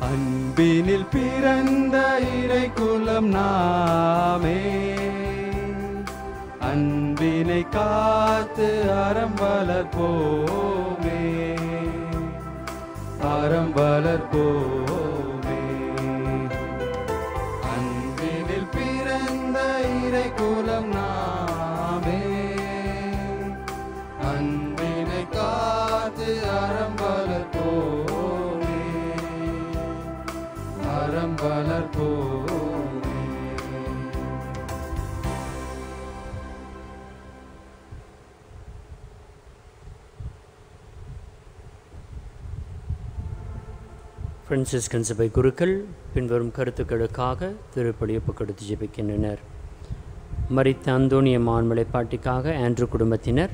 அன்பினில் பிறந்த இறை குலம் நாமே அன்பினை காத்து அறம் வளர்ப்போமே அறம் வளர்ப்போமே அன்பினில் பிறந்த இறை குலம் நாமே அன்பினை காத்து அறம் வளர்ப்போமே அறம் வளர்ப்போமே பிரான்சிஸ்கன் சபை குருக்கள் பின்வரும் கருத்துக்களுக்காக திருப்பலி ஒப்புக்கொடுத்து ஜெபிக்கின்றனர் மரித்த அந்தோனிய மான்மலை பாட்டிக்காக ஆண்ட்ரு குடும்பத்தினர்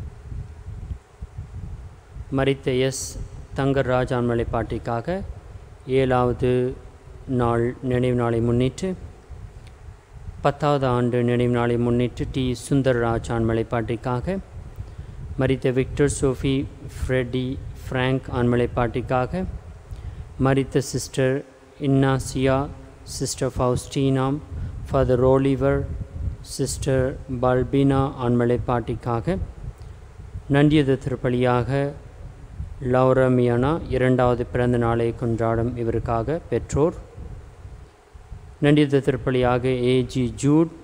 மரித்த எஸ் தங்கர்ராஜ் ஆண்மலை பாட்டிக்காக ஏழாவது நாள் நினைவு நாளை முன்னிட்டு பத்தாவது ஆண்டு நினைவு நாளை முன்னிட்டு டி சுந்தர்ராஜ் ஆண்மலை பாட்டிக்காக மரித்த விக்டர் சோஃபி ஃப்ரெடி ஃப்ராங்க் ஆண்மலை பாட்டிக்காக மரித்த சிஸ்டர் இன்னாசியா சிஸ்டர் ஃபவுஸ்டீனாம் ஃபாதர் ரோலிவர் சிஸ்டர் பல்பினா ஆண்மலை பாட்டிக்காக நன்றியது திருப்பலியாக லௌரமியானா இரண்டாவது பிறந்த நாளை கொண்டாடும் இவருக்காக பெற்றோர் நன்றியது திருப்பலியாக ஏஜி ஜூட்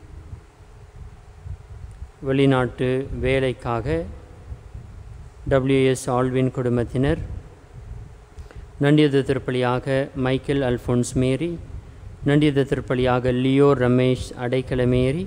வெளிநாட்டு வேலைக்காக டபிள்யூஎஸ் ஆல்வின் குடும்பத்தினர் நண்டியது திருப்பலியாக மைக்கேல் அல்ஃபோன்ஸ் மேரி நண்டியது திருப்பலியாக லியோ ரமேஷ் அடைக்கலமேரி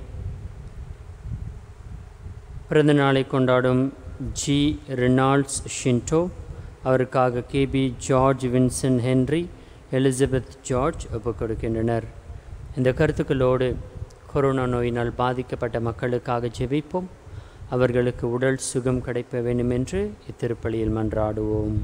பிறந்த நாளை கொண்டாடும் ஜி ரெனால்ட்ஸ் ஷின்டோ அவருக்காக KP George Vinson Henry Elizabeth George ஒப்புக் கொடுக்கின்றனர் இந்த கருத்துக்களோடு கொரோனா நோயினால் பாதிக்கப்பட்ட மக்களுக்காக ஜெபிப்போம் அவர்களுக்கு உடல் சுகம் கிடைக்க வேண்டும் என்று இத்திருப்பலியில் மன்றாடுவோம்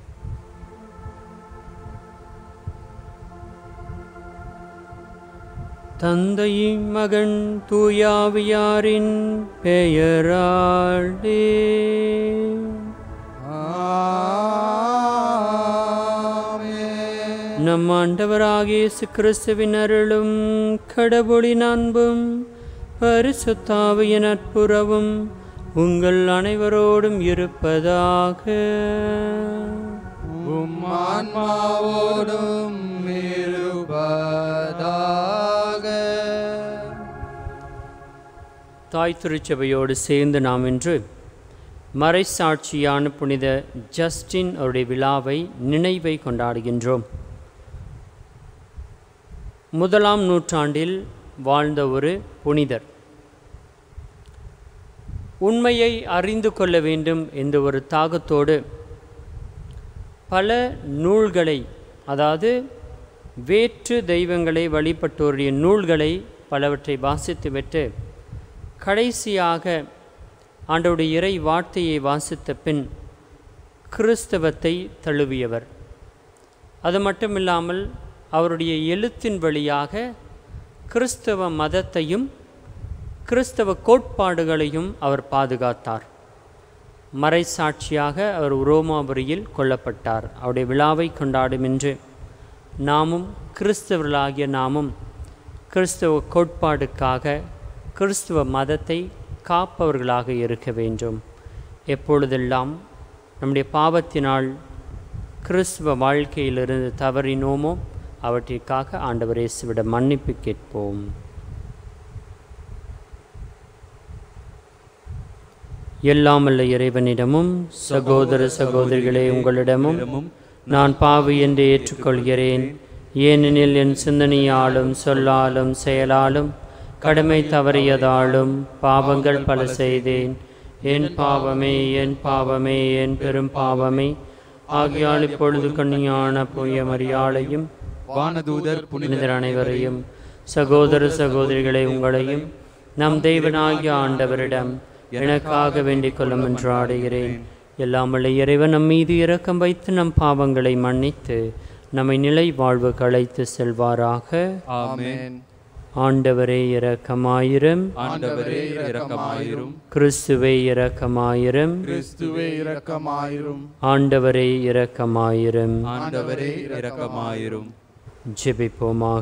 தந்தை மகன் தூயாவியாரின் பெயராளே ஆமென். நம் ஆண்டவராகிய இயேசு கிறிஸ்துவின் அருளும் கடவுளின் அன்பும் பரிசுத்தாவியின் நட்புறவும் உங்கள் அனைவரோடும் இருப்பதாக உம் ஆன்மாவோடும் இருப்பதாக தாய் திருச்சபையோடு சேர்ந்து நாம் இன்று மறைசாட்சியான புனித ஜஸ்டின் அவருடைய விழாவை நினைவை கொண்டாடுகின்றோம் முதலாம் நூற்றாண்டில் வாழ்ந்த ஒரு புனிதர் உண்மையை அறிந்து கொள்ள வேண்டும் என்ற ஒரு தாகத்தோடு பல நூல்களை அதாவது வேற்று தெய்வங்களை வழிபட்டோருடைய நூல்களை பலவற்றை வாசித்துவிட்டு கடைசியாக ஆண்டவருடைய இறை வார்த்தையை வாசித்த பின் கிறிஸ்தவத்தை தழுவியவர் அது மட்டுமில்லாமல் அவருடைய எழுத்தின் வழியாக கிறிஸ்தவ மதத்தையும் கிறிஸ்தவ கோட்பாடுகளையும் அவர் பாதுகாத்தார் மறைசாட்சியாக அவர் உரோமாபுரியில் கொல்லப்பட்டார் அவருடைய விழாவை கொண்டாடும் என்று நாமும் கிறிஸ்தவர்களாகிய நாமும் கிறிஸ்தவ கோட்பாடுக்காக கிறிஸ்துவ மதத்தை காப்பவர்களாக இருக்க வேண்டும் எப்பொழுதெல்லாம் நம்முடைய பாவத்தினால் கிறிஸ்துவ வாழ்க்கையிலிருந்து தவறினோமோ அவற்றிற்காக ஆண்டவர் இயேசுவிடம் மன்னிப்பு கேட்போம் எல்லாமல்ல இறைவனிடமும் சகோதர சகோதரிகளே உங்களிடமும் நான் பாவி என்று ஏற்றுக்கொள்கிறேன் ஏனெனில் என் சிந்தனையாலும் சொல்லாலும் செயலாலும் கடமை தவறியதாலும் பாவங்கள் பல செய்தேன் என் பாவமே என் பாவமே என் பெரும் பாவமே ஆகியால் இப்பொழுது கண்ணியான புய மரியாளையும் வானதூதர் புனித புனிதர் அனைவரையும் சகோதர சகோதரிகளை உங்களையும் நம் தெய்வனாகிய ஆண்டவரிடம் எனக்காக வேண்டிக் கொள்ளும் என்று ஆடுகிறேன் எல்லாம் வல்ல இறைவன் நம் மீது இரக்கம் வைத்து நம் பாவங்களை மன்னித்து நம்மை நிலை வாழ்வு களைத்து செல்வாராக ஆமென் ஆண்டவரே இரக்கமாயிரும் ஆண்டவரே இரக்கமாயிரும் கிறிஸ்துவே இரக்கமாயிரும் கிறிஸ்துவே இரக்கமாயிரும் ஆண்டவரே இரக்கமாயிரும் ஆண்டவரே இரக்கமாயிரும் ஜெபிப்போமாக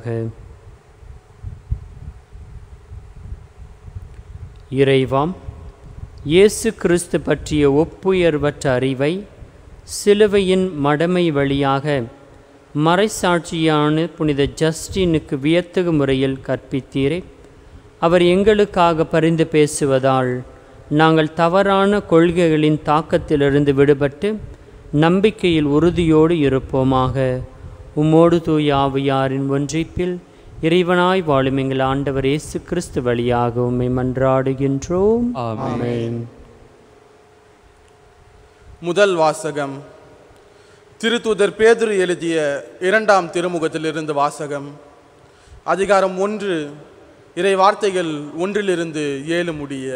இறைவாம் இயேசு கிறிஸ்து பற்றிய ஒப்புயர்வற்ற அறிவை சிலுவையின் மடமை வழியாக மறைசாட்சியான புனித ஜஸ்டினுக்கு வியத்தகு முறையில் கற்பித்தீரே அவர் எங்களுக்காக பரிந்து பேசுவதால் நாங்கள் தவறான கொள்கைகளின் தாக்கத்திலிருந்து விடுபட்டு நம்பிக்கையில் உறுதியோடு இருப்போமாக உம்மோடு தூய ஆவியாரின் ஒன்றிப்பில் இறைவனாய் வாழும் எங்கள் ஆண்டவர் இயேசு கிறிஸ்து வழியாக உம்மை மன்றாடுகின்றோம் ஆமென். ஆமென். முதல் வாசகம் திருத்தூதர் பேதுரு எழுதிய இரண்டாம் திருமுகத்திலிருந்து வாசகம் அதிகாரம் ஒன்று இறை வார்த்தைகள் ஒன்றிலிருந்து ஏழு முடிய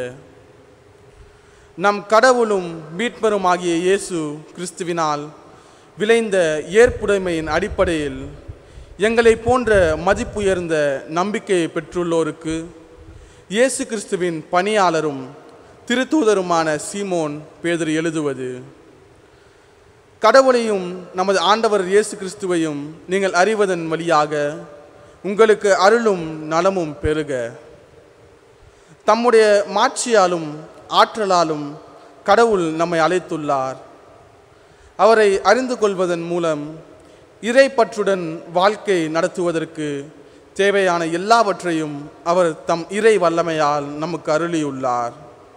நம் கடவுளும் மீட்பருமாகிய இயேசு கிறிஸ்துவினால் விளைந்த ஏற்புடைமையின் அடிப்படையில் எங்களை போன்ற மதிப்புயர்ந்த நம்பிக்கையை பெற்றுள்ளோருக்கு இயேசு கிறிஸ்துவின் பணியாளரும் திருத்தூதருமான சீமோன் பேதுரு எழுதுவது கடவுளையும் நமது ஆண்டவர் இயேசு கிறிஸ்துவையும் நீங்கள் அறிவதன் வழியாக உங்களுக்கு அருளும் நலமும் பெருக தம்முடைய மாட்சியாலும் ஆற்றலாலும் கடவுள் நம்மை அழைத்துள்ளார் அவரை அறிந்து கொள்வதன் மூலம் இறைப்பற்றுடன் வாழ்க்கை நடத்துவதற்கு தேவையான எல்லாவற்றையும் அவர் தம் இறை வல்லமையால் நமக்கு அருளியுள்ளார்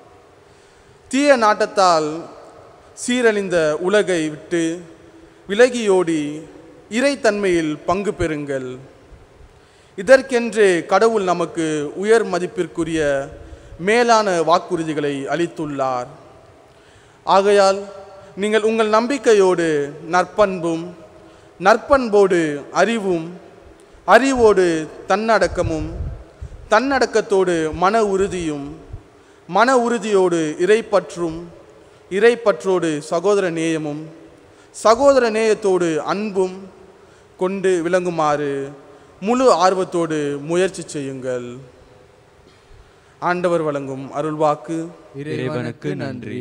தீய நாட்டத்தால் சீரழிந்த உலகை விட்டு விலகியோடி இறைத்தன்மையில் பங்கு பெறுங்கள் இதற்கென்றே கடவுள் நமக்கு உயர் மதிப்பிற்குரிய மேலான வாக்குறுதிகளை அளித்துள்ளார் ஆகையால் நீங்கள் உங்கள் நம்பிக்கையோடு நற்பண்பும் நற்பண்போடு அறிவும் அறிவோடு தன்னடக்கமும் தன்னடக்கத்தோடு மன உறுதியும் மன உறுதியோடு இறைப்பற்றும் இறைப்பற்றோடு சகோதர நேயமும் சகோதர நேயத்தோடு அன்பும் கொண்டு விளங்குமாறு முழு ஆர்வத்தோடு முயற்சி செய்யுங்கள் ஆண்டவர் வழங்கும் அருள்வாக்கு இறைவனுக்கு நன்றி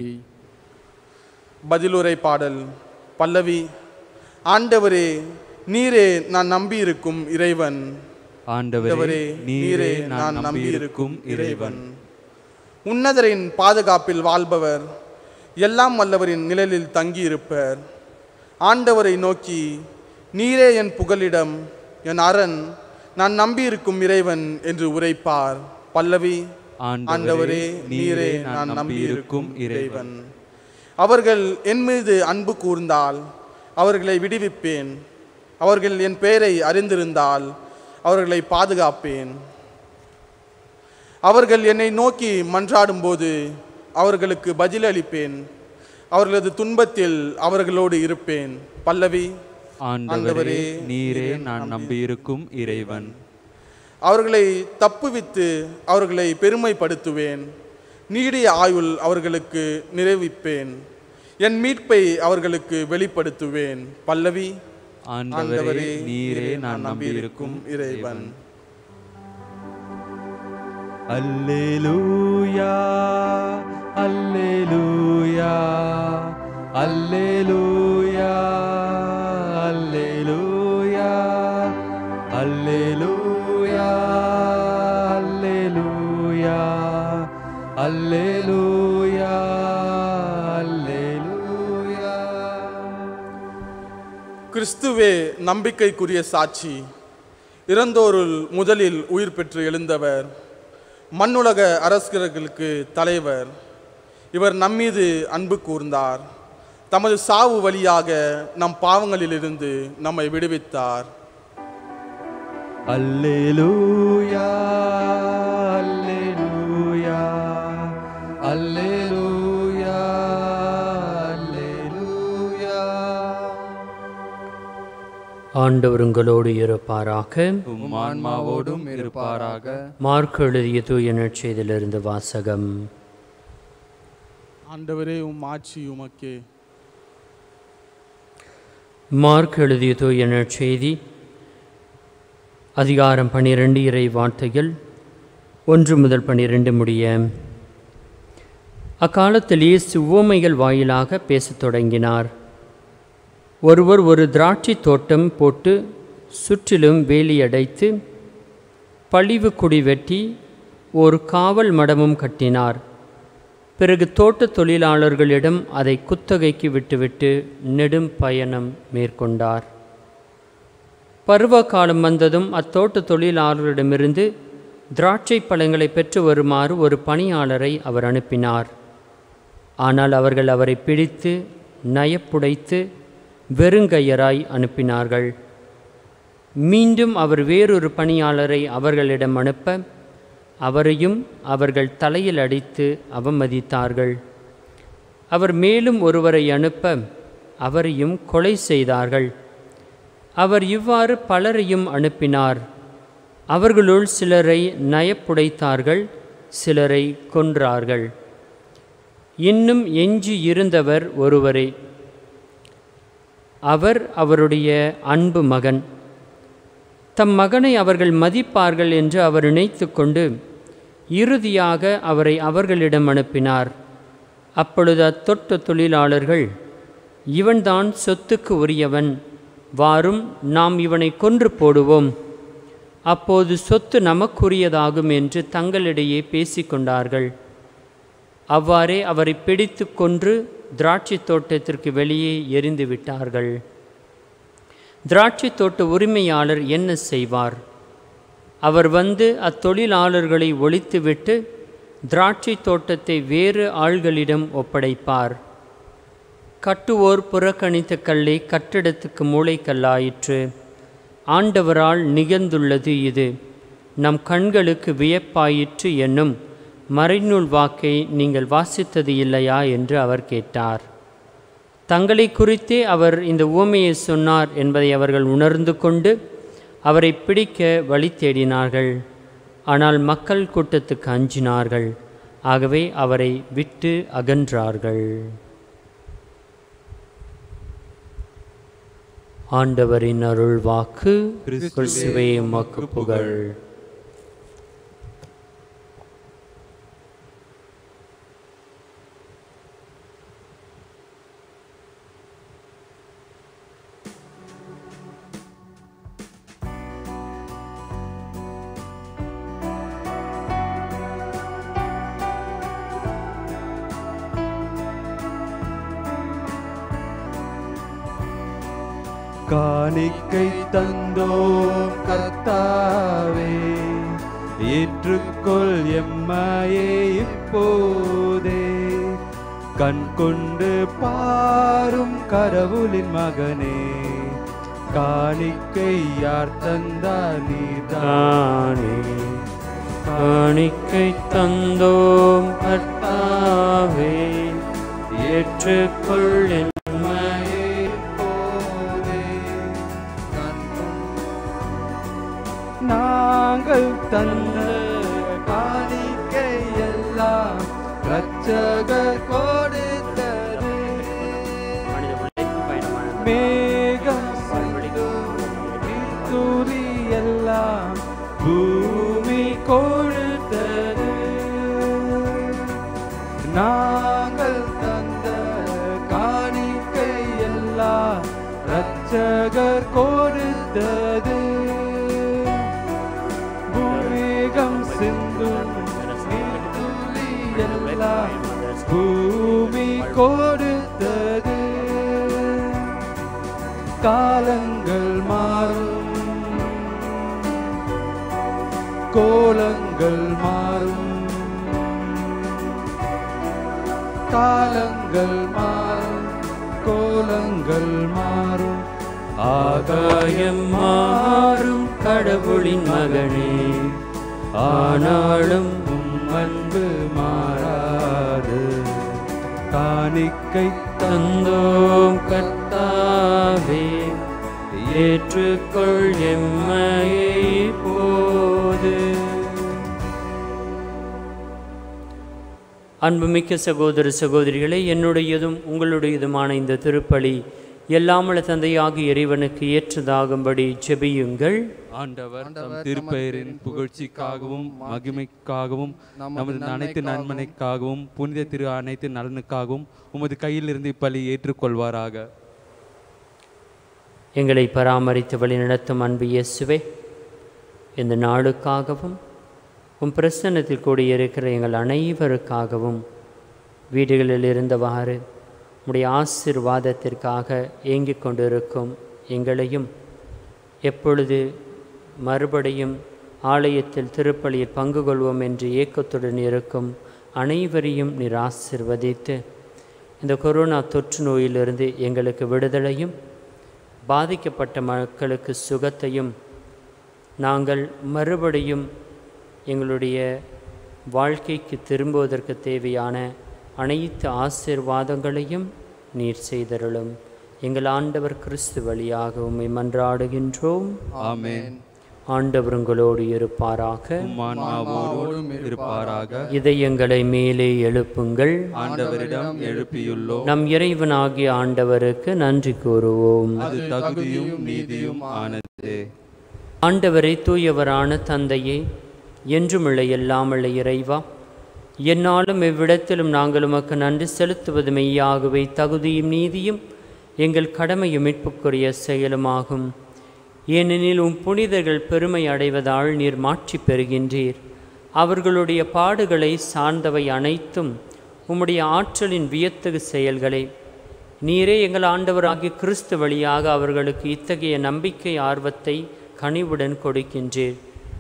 பதிலுரை பாடல் பல்லவி ஆண்டவரே நீரே நான் நம்பியிருக்கும் இறைவன் ஆண்டவரே நீரே நான் நம்பியிருக்கும் இறைவன் உன்னதரின் பாதுகாப்பில் வாழ்பவர் எல்லாம் வல்லவரின் நிழலில் தங்கியிருப்பர் ஆண்டவரை நோக்கி நீரே என் புகலிடம் என் அரண் நான் நம்பியிருக்கும் இறைவன் என்று உரைப்பார் பல்லவி ஆண்டவரே நீரே நான் நம்பியிருக்கும் இறைவன் அவர்கள் என் மீது அன்பு கூர்ந்தால் அவர்களை விடுவிப்பேன் அவர்கள் என் பெயரை அறிந்திருந்தால் அவர்களை பாதுகாப்பேன் அவர்கள் என்னை நோக்கி மன்றாடும்போது அவர்களுக்கு பதிலளிப்பேன் அவர்களது துன்பத்தில் அவர்களோடு இருப்பேன் பல்லவி ஆண்டவரே நீரே நான் நம்பியிருக்கும் இறைவன் அவர்களை தப்புவித்து அவர்களை பெருமைப்படுத்துவேன் நீடிய ஆயுள் அவர்களுக்கு நிறைவிப்பேன் என் மீட்பை அவர்களுக்கு வெளிப்படுத்துவேன் பல்லவி ஆண்டவரே நீரே நான் நம்பியிருக்கும் இறைவன் அல்லேலூயா அல்லேலூயா அல்லேலூயா அல்லேலூயா அல்லேலூயா அல்லேலூயா அல்லேலூயா அல்லேலூயா கிறிஸ்துவே நம்பிக்கைக்குரிய சாட்சி இறந்தோருள் முதலில் உயிர் பெற்று எழுந்தவர் மண்ணுலக அரசர்களுக்கு தலைவர் இவர் நம்மீது அன்பு கூர்ந்தார் தமது சாவு வழியாக நம் பாவங்களிலிருந்து நம்மை விடுவித்தார் அல்லேலூயா அல்லேலூயா அல்லேலூயா அல்லேலூயா ஆண்டவர் உங்களோடு இருப்பாராக உம் ஆன்மாவோடும் இருப்பாராக மார்க் எழுதிய தூய நற்செய்தியிலிருந்து வாசகம் ஆண்டவரே உம் ஆட்சி உமக்கே மார்க் எழுதிய தூய நற்செய்தி அதிகாரம் பன்னிரண்டு இறை வார்த்தைகள் ஒன்று முதல் பன்னிரண்டு முடிய அக்காலத்தில் இயேசு உவமைகள் வாயிலாக பேசத் தொடங்கினார் ஒருவர் ஒரு திராட்சை தோட்டம் போட்டு சுற்றிலும் வேலி அடைத்து பழிவு குடி வெட்டி ஒரு காவல் மடமும் கட்டினார் பிறகு தோட்டத் தொழிலாளர்களிடம் அதை குத்தகைக்கு விட்டுவிட்டு நெடும் பயணம் மேற்கொண்டார் பருவ காலம் வந்ததும் அத்தோட்ட தொழிலாளர்களிடமிருந்து திராட்சை பழங்களை பெற்று வருமாறு ஒரு பணியாளரை அவர் அனுப்பினார் ஆனால் அவர்கள் அவரை பிடித்து நயப்புடைத்து வெறுங்கையராய் அனுப்பினார்கள் மீண்டும் அவர் வேறொரு பணியாளரை அவர்களிடம் அனுப்ப அவரையும் அவர்கள் தலையில் அடித்து அவமதித்தார்கள் அவர் மேலும் ஒருவரை அனுப்ப அவரையும் கொலை செய்தார்கள் அவர் இவ்வாறு பலரையும் அனுப்பினார் அவர்களுள் சிலரை நயப்புடைத்தார்கள் சிலரை கொன்றார்கள் இன்னும் எஞ்சி இருந்தவர் ஒருவரே அவர் அவருடைய அன்பு மகன் தம் மகனை அவர்கள் மதிப்பார்கள் என்று அவர் நினைத்து கொண்டு இறுதியாக அவரை அவர்களிடம் அனுப்பினார் அப்பொழுது அத்தொட்ட தொழிலாளர்கள் இவன்தான் சொத்துக்கு உரியவன் வாரும் நாம் இவனை கொன்று போடுவோம் அப்போது சொத்து நமக்குரியதாகும் என்று தங்களிடையே பேசிக்கொண்டார்கள் அவ்வாறே அவரை பிடித்து கொன்று திராட்சை தோட்டத்திற்கு வெளியே எரிந்து விட்டார்கள் திராட்சை தோட்ட உரிமையாளர் என்ன செய்வார் அவர் வந்து அத்தொழிலாளர்களை ஒழித்துவிட்டு திராட்சை தோட்டத்தை வேறு ஆள்களிடம் ஒப்படைப்பார் கட்டுவோர் புறக்கணித்த கல்லை கட்டிடத்துக்கு மூளைக்கல்லாயிற்று ஆண்டவரால் நிகழ்ந்துள்ளது இது நம் கண்களுக்கு வியப்பாயிற்று என்னும் மறைநூல் வாக்கை நீங்கள் வாசித்தது இல்லையா என்று அவர் கேட்டார் தங்களை குறித்தே அவர் இந்த உவமையை சொன்னார் என்பதை அவர்கள் உணர்ந்து கொண்டு அவரை பிடிக்க வழி தேடினார்கள் ஆனால் மக்கள் கூட்டத்துக்கு அஞ்சினார்கள் ஆகவே அவரை விட்டு அகன்றார்கள் ஆண்டவரின் அருள் வாக்கு கிறிஸ்துவே உமக்கு புகழ் காணிக்கை தந்தோம் கர்த்தாவே ஏற்றுக்கொள் எம்மையே இப்போதே கண் கொண்டு பாரும் கடவுளின் மகனே காணிக்கை யார் தந்தார் நீதானே காணிக்கை தந்தோம் கர்த்தாவே ஏற்றுக்கொள் எம்மையே இப்போதே கண் கொண்டு நாங்கள் தந்த காணிக்கை எல்லாம் ரட்சகர் கொடுத்தது மேகம் துரி எல்லாம் பூமி கொடுத்தது நாங்கள் தந்த காணிக்கை எல்லாம் ரட்சகர் கொடுத்தது பூமேகம் சிந்தும் நீர்த்துளி எல்லாம் பூமி கொடுத்தது காலங்கள் மாறும் கோலங்கள் மாறும் காலங்கள் மாறும் கோலங்கள் மாறும் ஆகாயம் மாறும் கடவுளின் மகனே ஆனாலும் உம் அன்பு மாறாது காணிக்கை தந்தோம் கர்த்தாவே ஏற்றுக்கொள் எம்மையை போது அன்புமிக்க சகோதர சகோதரிகளே என்னுடையதும் உங்களுடையதுமான இந்த திருப்பலி எல்லாமல தந்தையாகிய இறைவனுக்கு ஏற்றதாகும்படி ஜெபியுங்கள் ஆண்டவர் தம் திருப்பெயரின் புகழ்ச்சிக்காகவும் மகிமைக்காகவும் நமது அனைத்து நன்மனைக்காகவும் புனித திரு அனைத்து நலனுக்காகவும் உமது கையிலிருந்து இப்பலி ஏற்றுக்கொள்வாராக எங்களை பராமரித்து வழிநடத்தும் அன்பு இயேசுவே இந்த நாளுக்காகவும் உம் பிரசன்னத்தில் கூடியிருக்கிற எங்கள் அனைவருக்காகவும் வீடுகளில் இருந்தவாறு உடைய ஆசிர்வாதத்திற்காக ஏங்கிக் கொண்டிருக்கும் எங்களையும் எப்பொழுது மறுபடியும் ஆலயத்தில் திருப்பலியில் பங்கு கொள்வோம் என்று ஏக்கத்துடன் இருக்கும் அனைவரையும் நீர் ஆசிர்வதித்து இந்த கொரோனா தொற்று நோயிலிருந்து எங்களுக்கு விடுதலையும் பாதிக்கப்பட்ட மக்களுக்கு சுகத்தையும் நாங்கள் மறுபடியும் எங்களுடைய வாழ்க்கைக்கு திரும்புவதற்கு தேவையான அனைத்து ஆசீர்வாதங்களையும் நீர் செய்தருளும் எங்கள் ஆண்டவர் கிறிஸ்து வழியாக உம்மை மன்றாடுகின்றோம் ஆமென் ஆண்டவர் உங்களோடு இருப்பாராக உம் ஆன்மாவோடும் இருப்பாராக இதயங்களை மேலே எழுப்புங்கள் ஆண்டவரிடம் எழுப்பியுள்ளோம் நம் இறைவனாகிய ஆண்டவருக்கு நன்றி கூறுவோம் அது தகுதியும் நீதியும் ஆனது ஆண்டவரை தூயவரான தந்தையே என்றுமுள்ள எல்லாமுள்ள இறைவா என்னாலும் எவ்விடத்திலும் நாங்கள் உமக்கு நன்றி செலுத்துவது மெய்யாகவே தகுதியும் நீதியும் எங்கள் கடமையும் மீட்புக்குரிய செயலுமாகும் ஏனெனில் உம் புனிதர்கள் பெருமை அடைவதால் நீர் மாற்றி பெறுகின்றீர் அவர்களுடைய பாடுகளை சார்ந்தவை அனைத்தும் உம்முடைய ஆற்றலின் வியத்தகு செயல்களே நீரே எங்கள் ஆண்டவராகிய கிறிஸ்து வழியாக அவர்களுக்கு இத்தகைய நம்பிக்கை ஆர்வத்தை கனிவுடன் கொடுக்கின்றீர்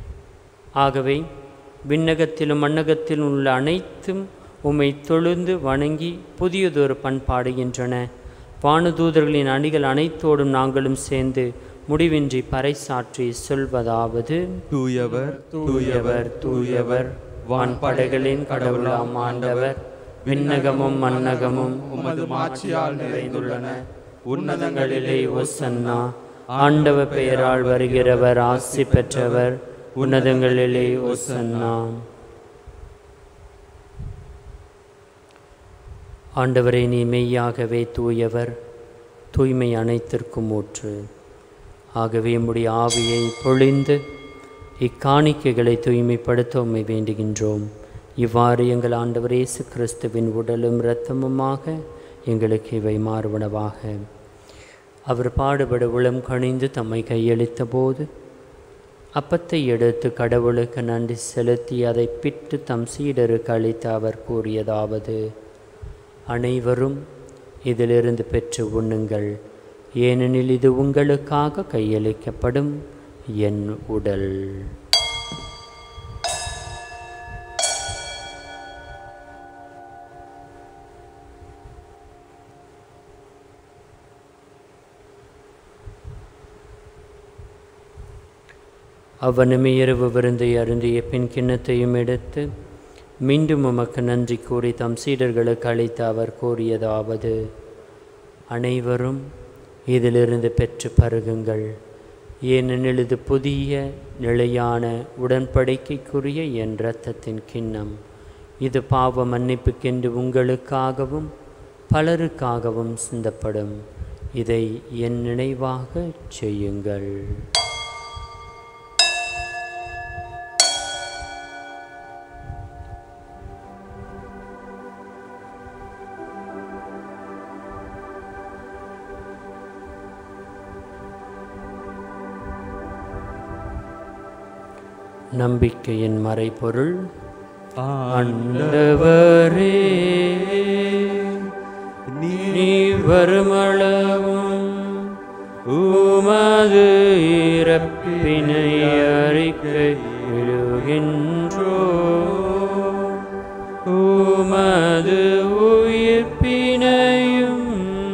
ஆகவே விண்ணகத்திலும் மண்ணகத்திலும் உள்ள அனைத்தும் உம்மை தொழுந்து வணங்கி புதியதொரு பண்பாடுகின்றன வானுதூதர்களின் அணிகள் அனைத்தோடும் நாங்களும் சேர்ந்து முடிவின்றி பறைசாற்றி சொல்வதாவது தூயவர் தூயவர் தூயவர் வான்படைகளின் கடவுளாம் ஆண்டவர் விண்ணகமும் மன்னகமும் உமது மாட்சியால் நிறைந்துள்ளன உன்னதங்களிலே ஒசன்னா ஆண்டவ பெயரால் வருகிறவர் ஆசி பெற்றவர் உன்னதங்களிலே ஒசன்னா ஆண்டவரை நீ மெய்யாகவே தூயவர் தூய்மை அனைத்திற்கும் ஊற்று ஆகவே உம்முடைய ஆவியை பொழிந்து இக்காணிக்கைகளை தூய்மைப்படுத்த உம்மை வேண்டுகின்றோம் இவ்வாறு எங்கள் ஆண்டவர் இயேசு கிறிஸ்துவின் உடலும் இரத்தமுமாக எங்களுக்கு இவை மாறுவனவாக அவர் பாடுபட உளம் கணிந்து தம்மை கையளித்த போது அப்பத்தை எடுத்து கடவுளுக்கு நன்றி செலுத்தி அதை பிட்டு தம் சீடருக்கு அளித்து அவர் கூறியதாவது அனைவரும் இதிலிருந்து பெற்று உண்ணுங்கள் ஏனெனில் இது உங்களுக்காக கையளிக்கப்படும் என் உடல் அவனுமே இரவு விருந்தை அருந்திய பின் கிண்ணத்தையும் எடுத்து மீண்டும் உமக்கு நன்றி கூறி தம் சீடர்களுக்கு அளித்து அவர் கூறியதாவது அனைவரும் இதிலிருந்து பெற்று பருகுங்கள் ஏனெனில் இது புதிய நிலையான உடன்படிக்கைக்குரிய என் இரத்தத்தின் கிண்ணம் இது பாவ மன்னிப்புக்கென்று உங்களுக்காகவும் பலருக்காகவும் சிந்தப்படும் இதை என் நினைவாக செய்யுங்கள் நம்பிக்கையின் மறைபொருள் ஆண்டவரே நீ வருமளவும் உமது இறப்பினை அறிக்கை விழுகின்றோ உமது உயிர்ப்பினையும்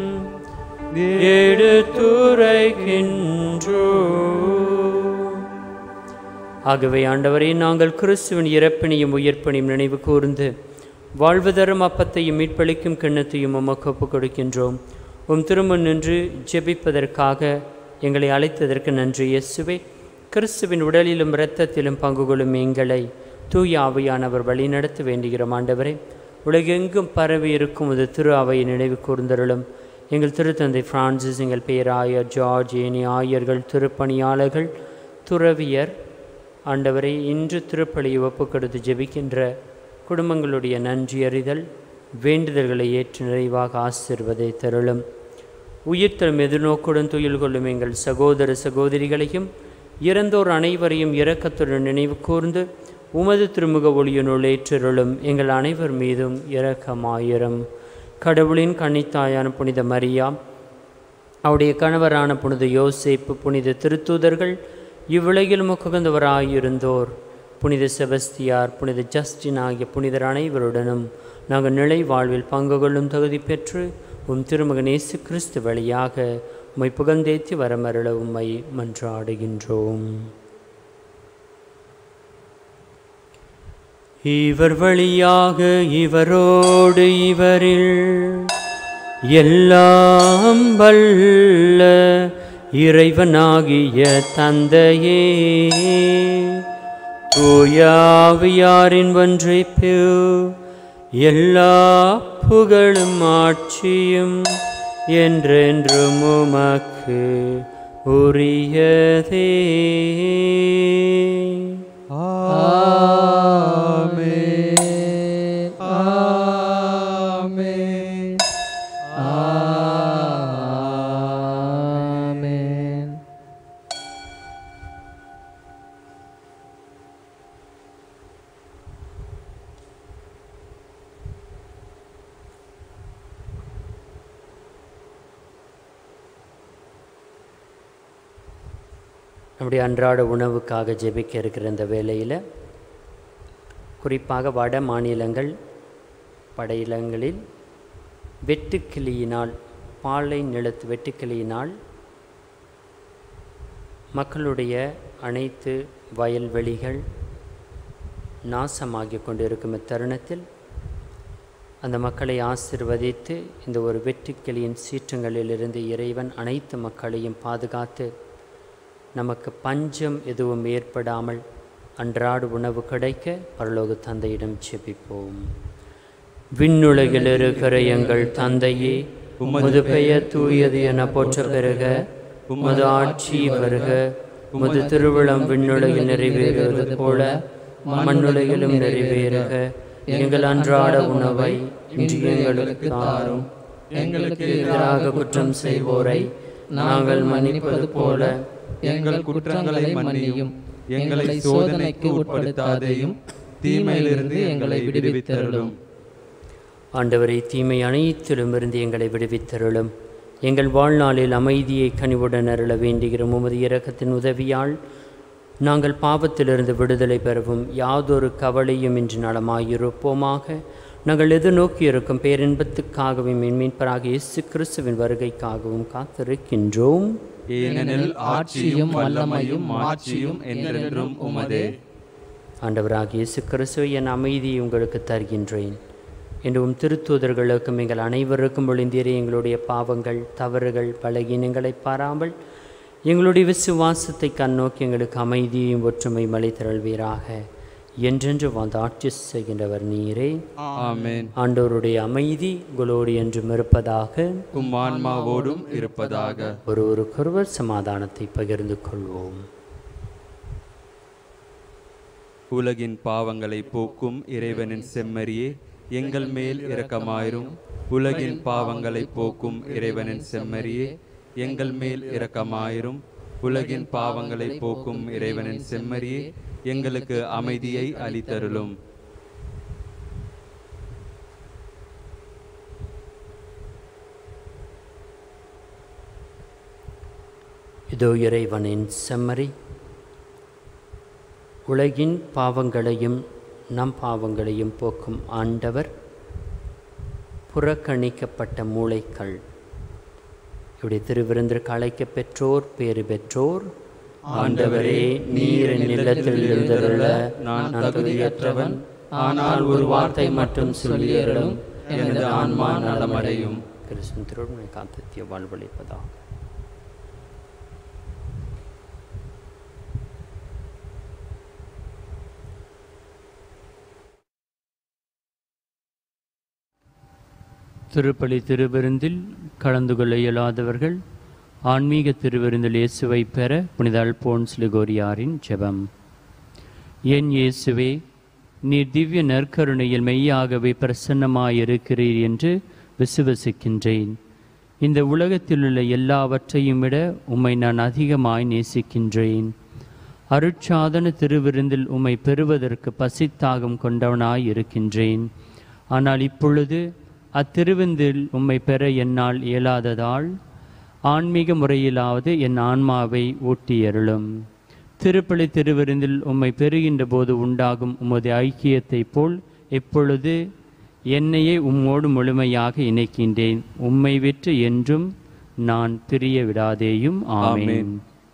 எடுத்துரைக்கின்றோ ஆகவே ஆண்டவரே நாங்கள் கிறிஸ்துவின் இறப்பினையும் உயிர்ப்பினையும் நினைவு கூர்ந்து வாழ்வுதரும் அப்பத்தையும் மீட்பளிக்கும் கிண்ணத்தையும் உமக்கு ஒப்புக் கொடுக்கின்றோம் உம் திரும்ப நின்று ஜெபிப்பதற்காக எங்களை அழைத்ததற்கு நன்றி இயேசுவே கிறிஸ்துவின் உடலிலும் இரத்தத்திலும் பங்கு கொள்ளும் எங்களை தூய ஆவியானவர் வழிநடத்த வேண்டுகிறோம் ஆண்டவரே உலகெங்கும் பரவி இருக்கும் இது திரு அவையை நினைவு கூர்ந்தருளும் எங்கள் திருத்தந்தை பிரான்சிஸ் எங்கள் பேராயர் ஜார்ஜ் ஏனி ஆயர்கள் திருப்பணியாளர்கள் துறவியர் ஆண்டவரை இன்று திருப்பலியை ஒப்புக்கொடுத்து ஜெபிக்கின்ற குடும்பங்களுடைய நன்றி அறிதல் வேண்டுதல்களை ஏற்று நிறைவாக ஆசிர்வதை தருளும் உயிர்த்தலும் எதிர்நோக்குடன் துயில் கொள்ளும் எங்கள் சகோதர சகோதரிகளையும் இறந்தோர் அனைவரையும் இரக்கத்துடன் நினைவு கூர்ந்து உமது திருமுக ஒளியினுள் ஏற்றருளும் எங்கள் அனைவர் மீதும் இரக்கமாயிரம் கடவுளின் கன்னித்தாயான புனித மரியா அவருடைய கணவரான புனித யோசேப்பு புனித திருத்தூதர்கள் இவ்வுலகில் முகந்தவராயிருந்தோர் புனித செபஸ்தியார் புனித ஜஸ்டின் ஆகிய புனிதர் அனைவருடனும் நாங்கள் நிலை வாழ்வில் பங்கு கொள்ளும் தகுதி பெற்று உம் திருமகன் இயேசு கிறிஸ்து வழியாக உம்மை புகழ்ந்தேத்தி வரமருள உம்மை மன்றாடுகின்றோம் இவர் வழியாக இவரோடு இவரில் எல்லாம் வல்ல இறைவனாகிய தந்தையே தூயாவியாரின் ஒன்றைப்பு எல்லா புகழும் ஆட்சியும் என்றென்றும் உமக்கு உரியதே ஆமென் ஆமென் ஆமென் நம்முடைய அன்றாட உணவுக்காக ஜெபிக்க இருக்கிற இந்த வேளையில் குறிப்பாக வட மாநிலங்கள் படையிலங்களில் வெட்டுக்கிளியினால் பாலை நிலத்து வெட்டுக்கிளியினால் மக்களுடைய அனைத்து வயல்வெளிகள் நாசமாகி கொண்டிருக்கும் இத்தருணத்தில் அந்த மக்களை ஆசிர்வதித்து இந்த ஒரு வெட்டுக்கிளியின் சீற்றங்களிலிருந்து இறைவன் அனைத்து மக்களையும் பாதுகாத்து நமக்கு பஞ்சம் எதுவும் ஏற்படாமல் அன்றாட உணவு கிடைக்க பரலோக தந்தையிடம் செபிப்போம் விண்ணுலகில் இருக்கிற எங்கள் தந்தையே உமது பெயர் தூயது என போற்ற பெறுக உமது ஆட்சி வருக உமது திருவிழம் விண்ணுலகில் நிறைவேறுவது போல மண்ணுலகிலும் நிறைவேறுக எங்கள் அன்றாட உணவை இன்று எங்களுக்கு தாரும் எங்களுக்கு எதிராக குற்றம் செய்வோரை நாங்கள் மன்னிப்பது போல எங்கள் குற்றங்களை மன்னியும் எங்களை சோதனைக்கு உட்படுத்தாதேயும் தீமையிலிருந்து எங்களை விடுவித்தருளும் ஆண்டவரை தீமை அனைத்திலுமிருந்து எங்களை விடுவித்தருளும் எங்கள் வாழ்நாளில் அமைதியை கனிவுடன் அருள வேண்டுகிறோம் உமது இரக்கத்தின் உதவியால் நாங்கள் பாவத்திலிருந்து விடுதலை பெறவும் யாதொரு கவலையும் இன்று நலமாயிருப்போமாக நாங்கள் எதிர்நோக்கி இருக்கும் பேரின்பத்துக்காகவும் மீன்பராக இயேசு கிறிஸ்துவின் வருகைக்காகவும் காத்திருக்கின்றோம் ஏனெனில் ஆட்சியும் வல்லமையும் மாட்சியும் என்றென்றும் உமதே ஆண்டவராகிய இயேசு கிறிஸ்துவை என் அமைதியை உங்களுக்கு தருகின்றேன் என்று உம் திருத்தூதர்களுக்கும் எங்கள் அனைவருக்கும் ஒளிந்தீரே எங்களுடைய பாவங்கள் தவறுகள் பலகீனங்களை பாராமல் எங்களுடைய விசுவாசத்தை கண்ணோக்கி எங்களுக்கு அமைதியையும் ஒற்றுமை மலை திரள்வீராக என்றென்று வந்து ஆட்சி செய்கின்றவர் நீரே ஆமென் ஆண்டவருடைய அமைதி உங்களோடு என்றும் இருப்பதாக உம் ஆன்மாவோடும் இருப்பதாக ஒருவருக்கொருவர் சமாதானத்தை பகிர்ந்து கொள்வோம் உலகின் பாவங்களை போக்கும் இறைவனின் செம்மறியே எங்கள் மேல் இரக்கமாயிரும் உலகின் பாவங்களை போக்கும் இறைவனின் செம்மறியே எங்கள் மேல் இரக்கமாயிரும் உலகின் பாவங்களை போக்கும் இறைவனின் செம்மறியே எங்களுக்கு அமைதியை அளித்தருளும் இதோ இறைவனின் செம்மறி உலகின் பாவங்களையும் நம் பாவங்களையும் போக்கும் ஆண்டவர் புறக்கணிக்கப்பட்ட மூளைக்கள் இப்படி திருவிருந்திற்கு அழைக்க பெற்றோர் பேறு பெற்றோர் ஆண்டவரே நீர் என் இல்லத்தில் எழுந்தருள நான் தகுதியற்றவன் ஆனால் ஒரு வார்த்தை மட்டும் சொல்லியருளும் எனது ஆன்மா நலமடையும் கிறிஸ்துவின் திருவுண்மை காத்தத்திய வாழ்வழிப்பதாக திருப்பலி திருவிருந்தில் கலந்து கொள்ள இயலாதவர்கள் ஆன்மீக திருவிருந்தில் இயேசுவை பெற புனித அல்போன்ஸ் லிகோரியாரின் ஜெபம் என் இயேசுவே நீர் திவ்ய நற்கருணையில் மெய்யாகவே பிரசன்னமாயிருக்கிறீர் என்று விசுவசிக்கின்றேன் இந்த உலகத்திலுள்ள எல்லாவற்றையும் விட உம்மை நான் அதிகமாய் நேசிக்கின்றேன் அருட்சாதன திருவிருந்தில் உம்மை பெறுவதற்கு பசித்தாகம் கொண்டவனாய் இருக்கின்றேன் ஆனால் இப்பொழுது அத்திருவிருந்தில் உம்மை பெற என்னால் இயலாததால் ஆன்மீக முறையிலாவது என் ஆன்மாவை ஊட்டியருளும் திருப்பலி திருவிருந்தில் உம்மை பெறுகின்ற போது உண்டாகும் உமது ஐக்கியத்தைப் போல் எப்பொழுது என்னையே உம்மோடு முழுமையாக இணைக்கின்றேன் உம்மை விற்று என்றும் நான் பிரிய விடாதேயும் ஆமென் ஆமென்.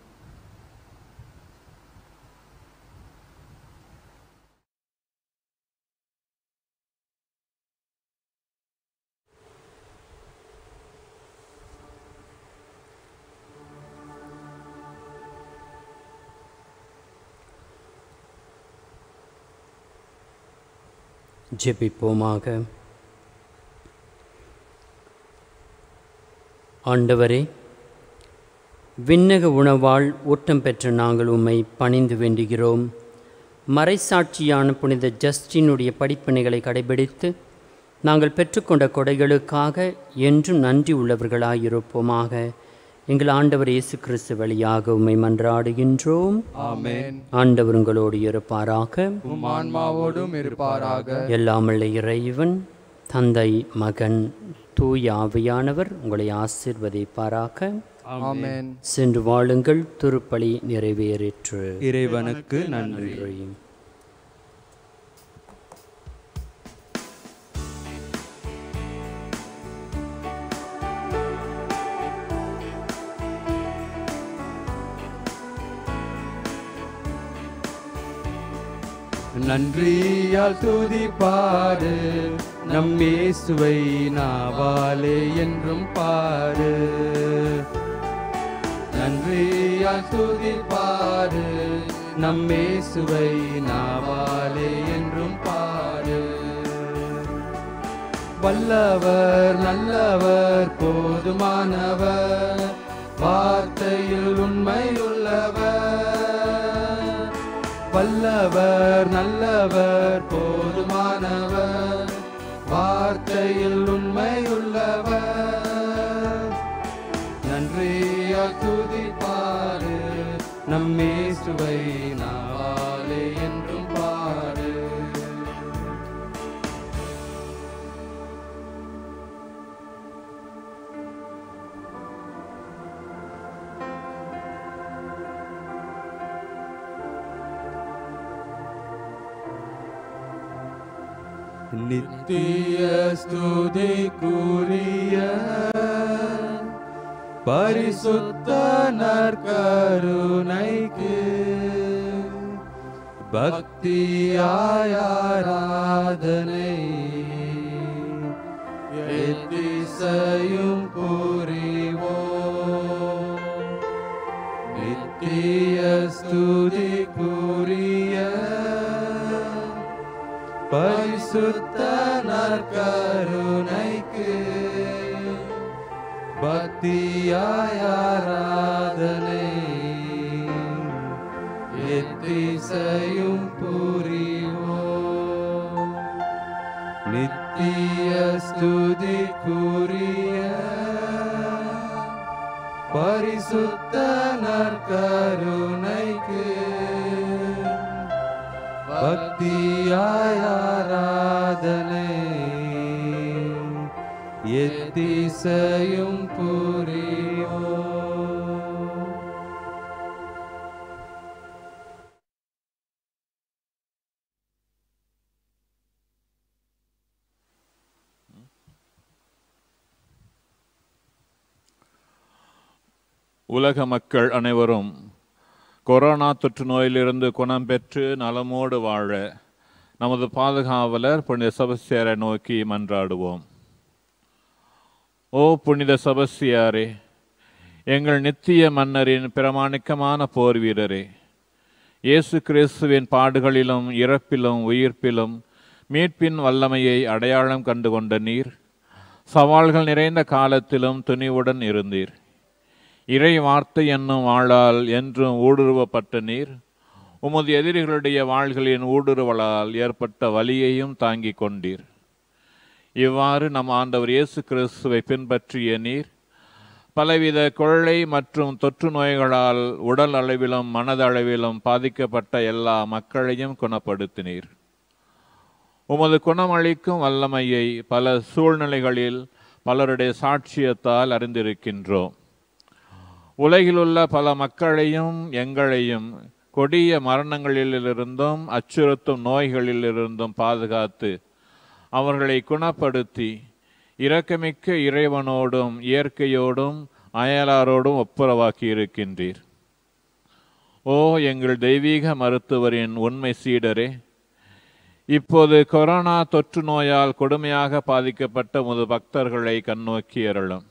ஜெபிப்போமாக ஆண்டவரே விண்ணக உணவால் ஊட்டம் பெற்ற நாங்கள் உம்மை பணிந்து வேண்டுகிறோம் மறைசாட்சியான புனித ஜஸ்டினுடைய படிப்பினைகளை கடைபிடித்து நாங்கள் பெற்றுக்கொண்ட கொடைகளுக்காக என்றும் நன்றி உள்ளவர்களாயிருப்போமாக எங்கள் ஆண்டவர் இயேசு கிறிஸ்து வழியாக உம்மை மன்றாடுகின்றோம் ஆமென் ஆண்டவர் உங்களோடு இருப்பாராக உம் ஆன்மாவோடும் இருப்பாராக எல்லாமல்ல இறைவன் தந்தை மகன் தூய ஆவியானவர் உங்களை ஆசிர்வதிப்பாராக ஆமென் சென்று வாழுங்கள் திருப்பலி நிறைவேறிற்று இறைவனுக்கு நன்றி நன்றி நன்றியால் துதிப்பாடு நம் இயேசுவை நாவாலே என்றும் பாடு நன்றியால் துதிப்பாடு நம் இயேசுவை நாவாலே என்றும் பாடு வல்லவர் நல்லவர் போதுமானவர் வார்த்தையில் உண்மையுள்ளவர் வல்லவர் நல்லவர் போதுமானவர் வார்த்தையில் உண்மையுள்ளவர் நன்றியா துதிப்பாரு நம்மே சுவை நாவாலே என்றும் பாடு நித்திய ஸ்துதிக்குரிய பரிசுத்த நற்கருணைக்கு பக்தியாயாராதனை எத்திசையும் புரிவோம் நித்திய ஸ்துதிக்குரிய பரிசுத்த நற்கருணைக்கு பக்தியாயாராதனை எத்திசையும் புரிவோம் நித்திய ஸ்துதிக்குரிய பரிசுத்த நற்கருணைக்கு பக்தியாயாராதனை எத்திசையும் புரியோ உலக மக்கள் அனைவரும் கொரோனா தொற்று நோயிலிருந்து குணம் பெற்று நலமோடு வாழ நமது பாதுகாவலர் புனித சபஸ்தியாரை நோக்கி மன்றாடுவோம் ஓ புனித சபஸ்தியாரே எங்கள் நித்திய மன்னரின் பிரமாணிக்கமான போர் வீரரே இயேசு கிறிஸ்துவின் பாடுகளிலும் இறப்பிலும் உயிர்ப்பிலும் மீட்பின் வல்லமையை அடையாளம் கண்டு கொண்ட நீர் சவால்கள் நிறைந்த காலத்திலும் துணிவுடன் இருந்தீர் இறை வார்த்தை என்னும் வாளால் என்றும் ஊடுருவப்பட்ட நீர் உமது எதிரிகளுடைய வாள்களின் ஊடுருவலால் ஏற்பட்ட வலியையும் தாங்கிக் கொண்டீர் இவ்வாறு நம் ஆண்டவர் இயேசு கிறிஸ்துவை பின்பற்றிய நீர் பலவித கொள்ளை மற்றும் தொற்று நோய்களால் உடல் அளவிலும் மனதளவிலும் பாதிக்கப்பட்ட எல்லா மக்களையும் குணப்படுத்தினீர் உமது குணமளிக்கும் வல்லமையை பல சூழ்நிலைகளில் பலருடைய சாட்சியத்தால் அறிந்திருக்கின்றோம் உலகிலுள்ள பல மக்களையும் எங்களையும் கொடிய மரணங்களிலிருந்தும் அச்சுறுத்தும் நோய்களிலிருந்தும் பாதுகாத்து அவர்களை குணப்படுத்தி இரக்கமிக்க இறைவனோடும் இயற்கையோடும் அயலாரோடும் ஒப்புரவாக்கி இருக்கின்றீர் ஓ எங்கள் தெய்வீக மருத்துவரின் உண்மை சீடரே இப்போது கொரோனா தொற்று நோயால் கொடுமையாக பாதிக்கப்பட்ட முது பக்தர்களை கண்ணோக்கி அருளும்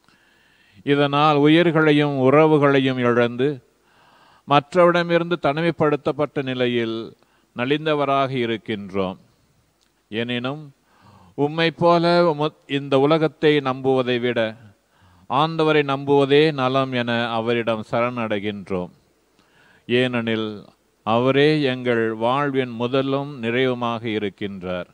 இதனால் உயிர்களையும் உறவுகளையும் இழந்து மற்றவரிடமிருந்து தனிமைப்படுத்தப்பட்ட நிலையில் நலிந்தவராக இருக்கின்றோம் எனினும் உம்மை போல உம- இந்த உலகத்தை நம்புவதை விட ஆண்டவரை நம்புவதே நலம் என அவரிடம் சரணடைகின்றோம் ஏனெனில் அவரே எங்கள் வாழ்வின் முதலும் நிறைவுமாக இருக்கின்றார்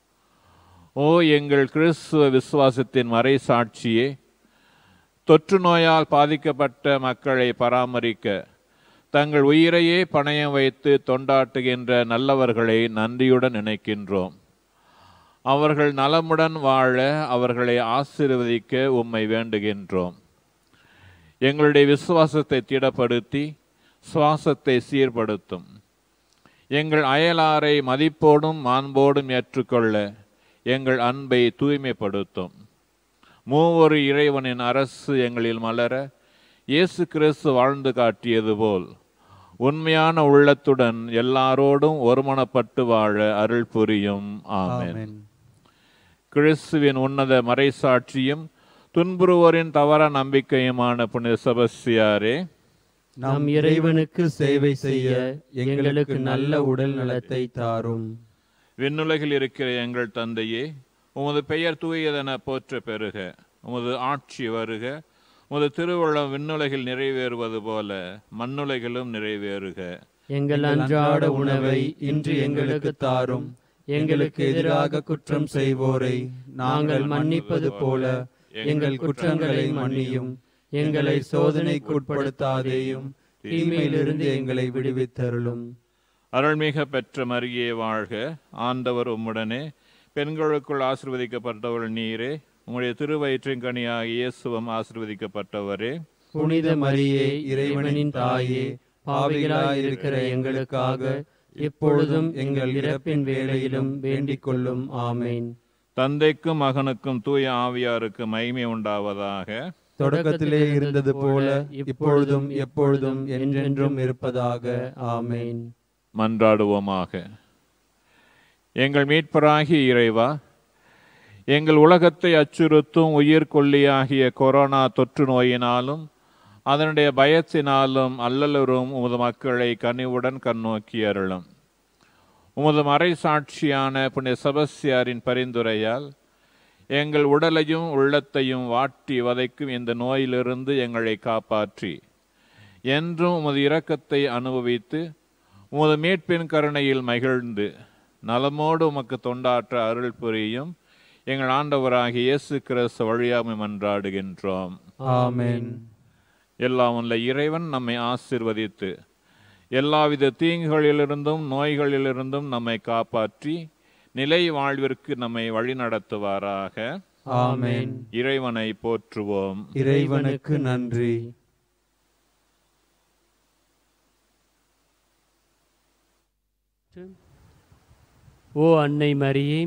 ஓ எங்கள் கிறிஸ்துவ விசுவாசத்தின் மறை சாட்சியே தொற்று நோயால் பாதிக்கப்பட்ட மக்களை பராமரிக்க தங்கள் உயிரையே பணயம் வைத்து தொண்டாட்டுகின்ற நல்லவர்களை நன்றியுடன் நினைக்கின்றோம் அவர்கள் நலமுடன் வாழ அவர்களை ஆசீர்வதிக்க உம்மை வேண்டுகின்றோம் எங்களுடைய விசுவாசத்தை திடப்படுத்தி சுவாசத்தை சீர்படுத்தும் எங்கள் அயலாரை மதிப்போடும் மாண்போடும் ஏற்றுக்கொள்ள எங்கள் அன்பை தூய்மைப்படுத்தும் மூவொரு இறைவனின் அரசு எங்களில் மலர இயேசு கிறிஸ்து வாழ்ந்து காட்டியது போல் உண்மையான உள்ளத்துடன் எல்லாரோடும் ஒருமனப்பட்டு வாழ அருள் புரியும் ஆமென் ஆமென் கிறிஸ்துவின் உன்னத மறைசாட்சியும் துன்புறுவோரின் தவற நம்பிக்கையுமான புனித செபஸ்தியாரே நம் இறைவனுக்கு சேவை செய்ய எங்களுக்கு நல்ல உடல் நலத்தை தாரும் விண்ணுலகில் இருக்கிற எங்கள் தந்தையே உமது பெயர் தூயதென போற்ற பெறுக உமது ஆட்சி வருக உமது திருவுள்ளம் விண்ணுலகில் நிறைவேறுவது போல மண்ணுலகிலும் நிறைவேறுக எங்கள் அன்றாட உணவை இன்று எங்களுக்கு தாரும் எங்களுக்கு எதிராக குற்றம் செய்வோரை நாங்கள் மன்னிப்பது போல எங்கள் குற்றங்களை மன்னியும் எங்களை சோதனைக்குட்படுத்தாதேயும் தீமையிலிருந்து எங்களை விடுவித்தருளும் அருள்மிக பெற்ற மரியே வாழ்க ஆண்டவர் உம்முடனே பெண்களுக்குள் ஆசிர்வதிக்கப்பட்டவள் நீரே உம்முடைய திருவயிற்றின் கனியாக இயேசுவம் ஆசிர்வதிக்கப்பட்டவரே புனித மரியே இறைவனின் தாயே பாவிகளாய் இருக்கிற எங்களுக்காக இப்பொழுதும் எங்கள் இறப்பின் வேளையிலும் வேண்டிக் கொள்ளும் ஆமேன் தந்தைக்கும் மகனுக்கும் தூய ஆவியாருக்கு மகிமை உண்டாவதாக தொடக்கத்திலே இருந்தது போல இப்பொழுதும் எப்பொழுதும் என்றென்றும் இருப்பதாக ஆமேன் மன்றாடுவோமாக எங்கள் மீட்பராகிய இறைவா எங்கள் உலகத்தை அச்சுறுத்தும் உயிர் கொல்லியாகிய கொரோனா தொற்று நோயினாலும் அதனுடைய பயத்தினாலும் அல்லலுறும் உமது மக்களை கனிவுடன் கண்ணோக்கி அருளும் உமது மறை சாட்சியான புனித செபஸ்தியாரின் பரிந்துரையால் எங்கள் உடலையும் உள்ளத்தையும் வாட்டி வதைக்கும் இந்த நோயிலிருந்து எங்களை காப்பாற்றி என்றும் உமது இரக்கத்தை அனுபவித்து உமது மீட்பின் கருணையில் மகிழ்ந்து நலமோடு உமக்கு தொண்டாற்ற அருள் புரியும் எங்கள் ஆண்டவராகிய இயேசு கிறிஸ்து வழியாமை மன்றாடுகின்றோம் ஆமென் எல்லாம் உள்ள இறைவன் நம்மை ஆசிர்வதித்து எல்லாவித தீங்குகளிலிருந்தும் நோய்களிலிருந்தும் நம்மை காப்பாற்றி நிலை வாழ்விற்கு நம்மை வழிநடத்துவாராக ஆமென் இறைவனை போற்றுவோம் இறைவனுக்கு நன்றி ஓ அன்னை மரியே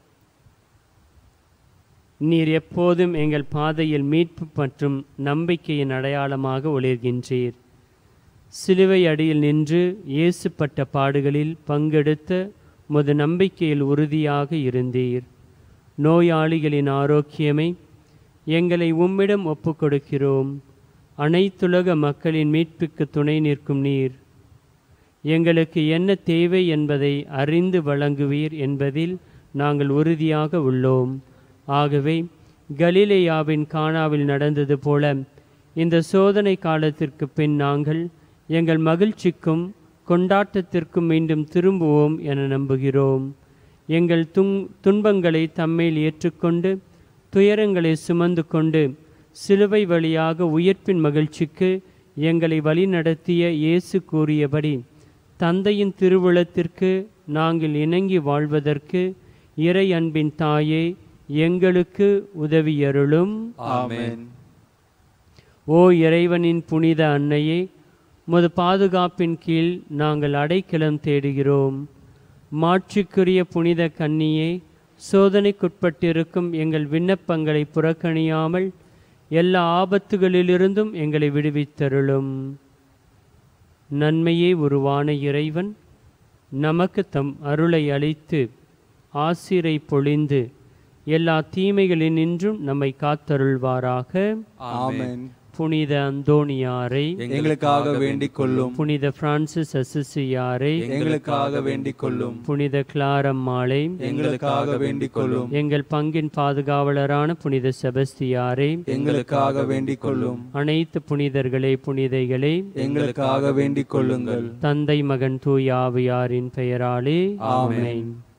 நீர் எப்போதும் எங்கள் பாதையில் மீட்பு மற்றும் நம்பிக்கையின் அடையாளமாக ஒளிர்கின்றீர் சிலுவை அடியில் நின்று இயேசுப்பட்ட பாடுகளில் பங்கெடுத்த முது நம்பிக்கையில் உறுதியாக இருந்தீர் நோயாளிகளின் ஆரோக்கியமை எங்களை உம்மிடம் ஒப்புக்கொடுக்கிறோம் அனைத்துலக மக்களின் மீட்புக்கு துணை நிற்கும் நீர் எங்களுக்கு என்ன தேவை என்பதை அறிந்து வழங்குவீர் என்பதில் நாங்கள் உறுதியாக உள்ளோம் ஆகவே கலிலேயாவின் கானாவில் நடந்தது போல இந்த சோதனை காலத்திற்கு பின் நாங்கள் எங்கள் மகிழ்ச்சிக்கும் கொண்டாட்டத்திற்கும் மீண்டும் திரும்புவோம் என நம்புகிறோம் எங்கள் துங் துன்பங்களை தம்மேல் ஏற்றுக்கொண்டு துயரங்களை சுமந்து கொண்டு சிலுவை வழியாக உயிர்ப்பின் மகிழ்ச்சிக்கு எங்களை வழிநடத்திய இயேசு கூறியபடி தந்தையின் திருவுளத்திற்கு நாங்கள் இணங்கி வாழ்வதற்கு இறை அன்பின் தாயே எங்களுக்கு உதவியருளும் ஆமென் ஓ இறைவனின் புனித அன்னையே முது பாதுகாப்பின் கீழ் நாங்கள் அடைக்கலம் தேடுகிறோம் மாட்சிக்குரிய புனித கன்னியே சோதனைக்குட்பட்டிருக்கும் எங்கள் விண்ணப்பங்களை புறக்கணியாமல் எல்லா ஆபத்துகளிலிருந்தும் எங்களை விடுவித்தருளும் நன்மையே உருவான இறைவன் நமக்கு தம் அருளை அளித்து ஆசிரை பொழிந்து எல்லா தீமைகளினின்றும் நம்மை காத்தருள்வாராக ஆமென் புனித அந்தோணியாரை எங்களுக்காக வேண்டிக் கொள்ளும் புனித பிரான்சிஸ் அசிசியாரை எங்களுக்காக வேண்டிக் கொள்ளும் புனித கிளாரம்மாளை எங்களுக்காக வேண்டிக் கொள்ளும் எங்கள் பங்கின் பாதுகாவலரான புனித செபஸ்தியாரை எங்களுக்காக வேண்டிக் கொள்ளும் அனைத்து புனிதர்களே புனிதைகளே எங்களுக்காக வேண்டிக் கொள்ளுங்கள் தந்தை மகன் தூய் ஆவியாரின் பெயராலே ஆமென். ஆமென்